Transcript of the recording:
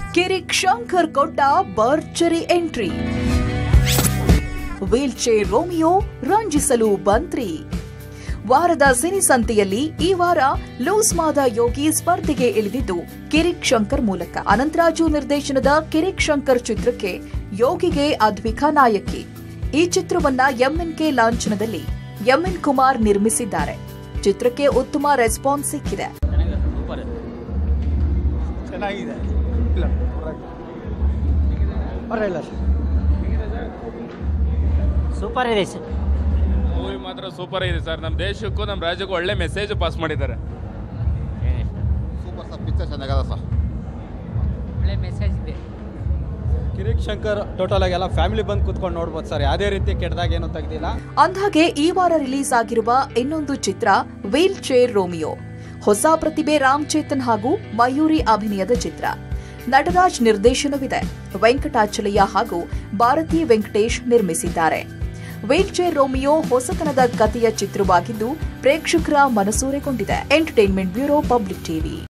ಕಿರಿಕ್ ಶಂಕರ್ ಕೊಟ್ಟ ಭರ್ಜರಿ entry wheel chair Romeo ರಂಜಿಸಲು ಬಂತ್ರಿ ವಾರದ ಸಿನಿಸಂತೆಯಲ್ಲಿ ಈ ವಾರ ಲೂಸ್ ಮಾದ ಯೋಗಿ ಸ್ಪರ್ಧೆಗೆ ಇಳಿದಿದ್ದು ಕಿರಿಕ್ ಶಂಕರ್ ಮೂಲಕ ಅನಂತರಾಜು ನಿರ್ದೇಶನದ ಕಿರಿಕ್ ಶಂಕರ್ ಚಿತ್ರಕ್ಕೆ ಯೋಗಿಗೆ ಅದ್ವಿಕಾ ನಾಯಕಿ ಈ ಚಿತ್ರವನ್ನ ಎಂಎನ್ಕೆ ಲಾಂಛನದಲ್ಲಿ ಎಂಎನ್ ಕುಮಾರ್ ನಿರ್ಮಿಸಿದ್ದಾರೆ ಚಿತ್ರಕ್ಕೆ ಉತ್ತಮ ರೆಸ್ಪಾನ್ಸ್ ಸಿಕ್ಕಿದೆ ಚೆನ್ನಾಗಿದೆ ಇಲ್ಲ ಪರವಾಗಿಲ್ಲ ಸರ್ ಸೂಪರ್ ಇದೆ ಸರ್ ಮೂವಿ ಮಾತ್ರ ಸೂಪರ್ ಇದೆ ಸರ್ ನಮ್ಮ ದೇಶಕ್ಕೂ ನಮ್ಮ ರಾಜ್ಯಕ್ಕೂ ಒಳ್ಳೆ ಮೆಸೇಜ್ ಪಾಸ್ ಮಾಡಿದ್ದಾರೆ ಸೂಪರ್ ಸರ್ ಪಿಕ್ಚರ್ ಚೆನ್ನಾಗದ ಸರ್ ಒಳ್ಳೆ ಮೆಸೇಜ್ ಇದೆ ಕಿರಿಕ್ ಶಂಕರ್ ಟೋಟಲ್ ಆಗಿ ಎಲ್ಲ ಫ್ಯಾಮಿಲಿ ಬಂದು ಕುತ್ಕೊಂಡು ನೋಡ್ಬೋದು ಸರ್ ಯಾವುದೇ ರೀತಿ ಕೆಟ್ಟದಾಗ ಏನೂ ತೆಗ್ದಿಲ್ಲ ಅಂದ್ಹಾಗೆ ಈ ವಾರ ರಿಲೀಸ್ ಆಗಿರುವ ಇನ್ನೊಂದು ಚಿತ್ರ ವೀಲ್ ಚೇರ್ ರೋಮಿಯೋ ಹೊಸ ಪ್ರತಿಭೆ ರಾಮ್ ಚೇತನ್ ಹಾಗೂ ಮಯೂರಿ ಅಭಿನಯದ ಚಿತ್ರ ನಟರಾಜ್ ನಿರ್ದೇಶನವಿದೆ ವೆಂಕಟಾಚಲಯ್ಯ ಹಾಗೂ ಭಾರತಿ ವೆಂಕಟೇಶ್ ನಿರ್ಮಿಸಿದ್ದಾರೆ ವೀಲ್ ಚೇರ್ ರೋಮಿಯೋ ಹೊಸತನದ ಕಥೆಯ ಚಿತ್ರವಾಗಿದ್ದು ಪ್ರೇಕ್ಷಕರ ಮನಸೂರೆಗೊಂಡಿದೆ ಎಂಟರ್ಟೈನ್ಮೆಂಟ್ ಬ್ಯೂರೋ ಪಬ್ಲಿಕ್ ಟಿವಿ